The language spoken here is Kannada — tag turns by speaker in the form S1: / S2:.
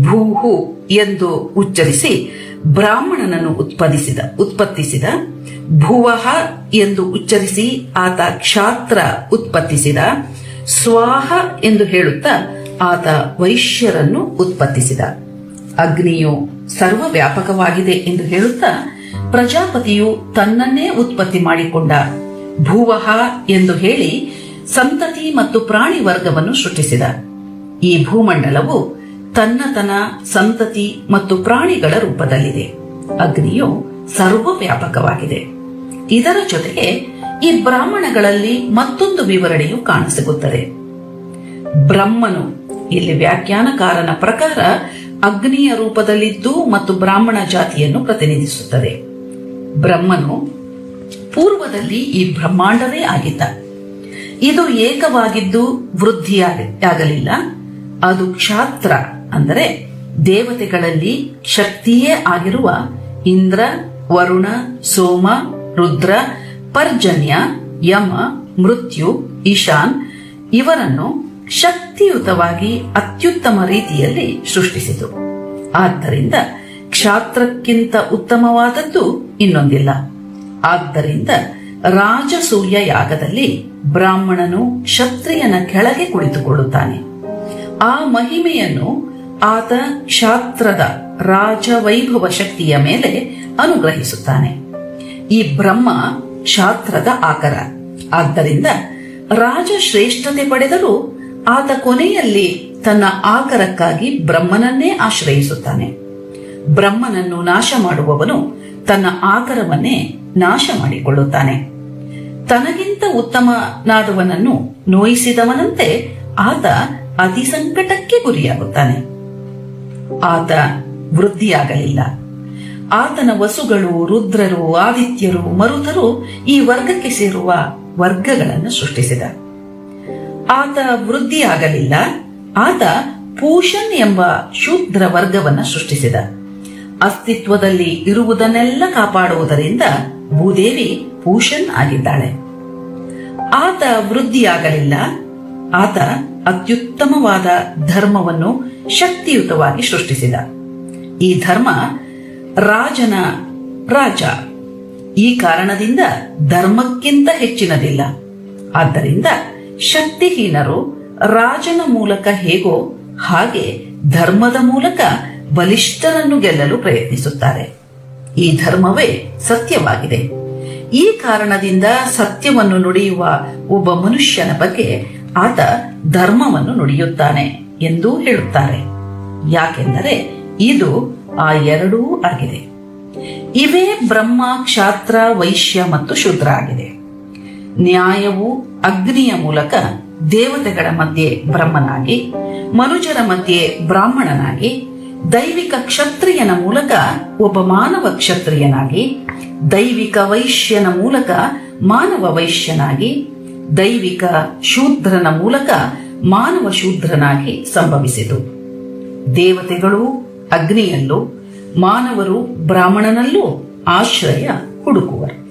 S1: ಭೂಹು ಎಂದು ಉಚ್ಚರಿಸಿ ಬ್ರಾಹ್ಮಣನನ್ನು ಉತ್ಪಾದಿಸಿದ ಉತ್ಪತ್ತಿಸಿದ ಭುವಃ ಎಂದು ಉಚ್ಚರಿಸಿ ಆತ ಕ್ಷಾತ್ರ ಉತ್ಪತ್ತಿಸಿದ ಸ್ವಾಹ ಎಂದು ಹೇಳುತ್ತಾ ಆತ ವೈಶ್ಯರನ್ನು ಉತ್ಪತ್ತಿಸಿದ ಅಗ್ನಿಯು ಸರ್ವವ್ಯಾಪಕವಾಗಿದೆ ಎಂದು ಹೇಳುತ್ತಾ ಪ್ರಜಾಪತಿಯು ತನ್ನನ್ನೇ ಉತ್ಪತ್ತಿ ಮಾಡಿಕೊಂಡ ಭೂವಹ ಎಂದು ಹೇಳಿ ಸಂತತಿ ಮತ್ತು ಪ್ರಾಣಿ ವರ್ಗವನ್ನು ಸೃಷ್ಟಿಸಿದ ಈ ಭೂಮಂಡಲವು ತನ್ನತನ ಸಂತತಿ ಮತ್ತು ಪ್ರಾಣಿಗಳ ರೂಪದಲ್ಲಿದೆ ಅಗ್ನಿಯು ಸರ್ವವ್ಯಾಪಕವಾಗಿದೆ ಇದರ ಜೊತೆಗೆ ಈ ಬ್ರಾಹ್ಮಣಗಳಲ್ಲಿ ಮತ್ತೊಂದು ವಿವರಣೆಯು ಕಾಣಸಿಗುತ್ತದೆ ಬ್ರಹ್ಮನು ಇಲ್ಲಿ ವ್ಯಾಖ್ಯಾನಕಾರನ ಪ್ರಕಾರ ಅಗ್ನಿಯ ರೂಪದಲ್ಲಿದ್ದು ಮತ್ತು ಬ್ರಾಹ್ಮಣ ಜಾತಿಯನ್ನು ಪ್ರತಿನಿಧಿಸುತ್ತದೆ ಬ್ರಹ್ಮನು ಪೂರ್ವದಲ್ಲಿ ಈ ಬ್ರಹ್ಮಾಂಡವೇ ಆಗಿದ್ದ ಇದು ಏಕವಾಗಿದ್ದು ವೃದ್ಧಿಯಾಗಲಿಲ್ಲ ಅದು ಕ್ಷಾತ್ರ ಅಂದರೆ ದೇವತೆಗಳಲ್ಲಿ ಶಕ್ತಿಯೇ ಆಗಿರುವ ಇಂದ್ರ ವರುಣ ಸೋಮ ರುದ್ರ ಪರ್ಜನ್ಯ ಯಮ ಮೃತ್ಯು ಈಶಾನ್ ಇವರನ್ನು ಶಕ್ತಿಯುತವಾಗಿ ಅತ್ಯುತ್ತಮ ರೀತಿಯಲ್ಲಿ ಸೃಷ್ಟಿಸಿತು ಆದ್ದರಿಂದ ಕ್ಷಾತ್ರಕ್ಕಿಂತ ಉತ್ತಮವಾದದ್ದು ಇನ್ನೊಂದಿಲ್ಲ ಆದ್ದರಿಂದ ರಾಜಸೂಯ ಯಾಗದಲ್ಲಿ ಬ್ರಾಹ್ಮಣನು ಕ್ಷತ್ರಿಯನ ಕೆಳಗೆ ಕುಳಿತುಕೊಳ್ಳುತ್ತಾನೆ ಆ ಮಹಿಮೆಯನ್ನು ಆತ ಕ್ಷಾತ್ರದ ರಾಜವೈಭವ ಶಕ್ತಿಯ ಮೇಲೆ ಅನುಗ್ರಹಿಸುತ್ತಾನೆ ಈ ಬ್ರಹ್ಮ ಕ್ಷಾತ್ರದ ಆಕರ ಆದ್ದರಿಂದ ರಾಜ ಶ್ರೇಷ್ಠತೆ ಪಡೆದರೂ ಆತ ಕೊನೆಯಲ್ಲಿ ತನ್ನ ಆಕರಕ್ಕಾಗಿ ಬ್ರಹ್ಮನನ್ನೇ ಆಶ್ರಯಿಸುತ್ತಾನೆ ಬ್ರಹ್ಮನನ್ನು ನಾಶ ಮಾಡುವವನು ತನ್ನ ಆಕರವನ್ನೇ ನಾಶ ಮಾಡಿಕೊಳ್ಳುತ್ತಾನೆ ತನಗಿಂತ ಉತ್ತಮನಾದವನನ್ನು ನೋಯಿಸಿದವನಂತೆ ಆತ ಅತಿ ಸಂಕಟಕ್ಕೆ ಗುರಿಯಾಗುತ್ತಾನೆ ಆತ ವೃದ್ಧಿಯಾಗಲಿಲ್ಲ ಆತನ ವಸುಗಳು ರುದ್ರರು ಆದಿತ್ಯರು ಮರುತರು ಈ ವರ್ಗಕ್ಕೆ ಸೇರುವ ವರ್ಗಗಳನ್ನು ಸೃಷ್ಟಿಸಿದ ಆತ ವೃದ್ಧಿಯಾಗಲಿಲ್ಲ ಆತ ಪೂಷನ್ ಎಂಬ ಶೂದ್ರ ವರ್ಗವನ್ನ ಸೃಷ್ಟಿಸಿದ ಅಸ್ತಿತ್ವದಲ್ಲಿ ಇರುವುದನ್ನೆಲ್ಲ ಕಾಪಾಡುವುದರಿಂದ ಭೂದೇವಿ ಪೂಷನ್ ಆಗಿದ್ದಾಳೆ ಆತ ವೃದ್ಧಿಯಾಗಲಿಲ್ಲ ಆತ ಅತ್ಯುತ್ತಮವಾದ ಧರ್ಮವನ್ನು ಶಕ್ತಿಯುತವಾಗಿ ಸೃಷ್ಟಿಸಿದ ಈ ಧರ್ಮ ರಾಜನ ರಾಜ ಈ ಕಾರಣದಿಂದ ಧರ್ಮಕ್ಕಿಂತ ಹೆಚ್ಚಿನದಿಲ್ಲ ಆದ್ದರಿಂದ ಶಕ್ತಿಹೀನರು ರಾಜನ ಮೂಲಕ ಹೇಗೋ ಹಾಗೆ ಧರ್ಮದ ಮೂಲಕ ಬಲಿಷ್ಠರನ್ನು ಗೆಲ್ಲಲು ಪ್ರಯತ್ನಿಸುತ್ತಾರೆ ಈ ಧರ್ಮವೇ ಸತ್ಯವಾಗಿದೆ ಈ ಕಾರಣದಿಂದ ಸತ್ಯವನ್ನು ನುಡಿಯುವ ಒಬ್ಬ ಮನುಷ್ಯನ ಬಗ್ಗೆ ಆತ ಧರ್ಮವನ್ನು ನುಡಿಯುತ್ತಾನೆ ಎಂದೂ ಹೇಳುತ್ತಾರೆ ಯಾಕೆಂದರೆ ಇದು ಆ ಎರಡೂ ಆಗಿದೆ ಇವೇ ಬ್ರಹ್ಮ ಕ್ಷಾತ್ರ ವೈಶ್ಯ ಮತ್ತು ಶೂದ್ರ ಆಗಿದೆ ನ್ಯಾಯವು ಅಗ್ನಿಯ ಮೂಲಕ ದೇವತೆಗಳ ಮಧ್ಯೆ ಬ್ರಹ್ಮನಾಗಿ ಮನುಜರ ಮಧ್ಯೆ ಬ್ರಾಹ್ಮಣನಾಗಿ ದೈವಿಕ ಕ್ಷತ್ರಿಯನ ಮೂಲಕ ಒಬ್ಬ ಮಾನವ ಕ್ಷತ್ರಿಯನಾಗಿ ದೈವಿಕ ವೈಶ್ಯನ ಮೂಲಕ ಮಾನವ ವೈಶ್ಯನಾಗಿ ದೈವಿಕ ಶೂದ್ರನ ಮೂಲಕ ಮಾನವ ಶೂದ್ರನಾಗಿ ಸಂಭವಿಸಿತು ದೇವತೆಗಳು ಅಗ್ನಿಯಲ್ಲೂ ಮಾನವರು ಬ್ರಾಹ್ಮಣನಲ್ಲೂ ಆಶ್ರಯ ಹುಡುಕುವರು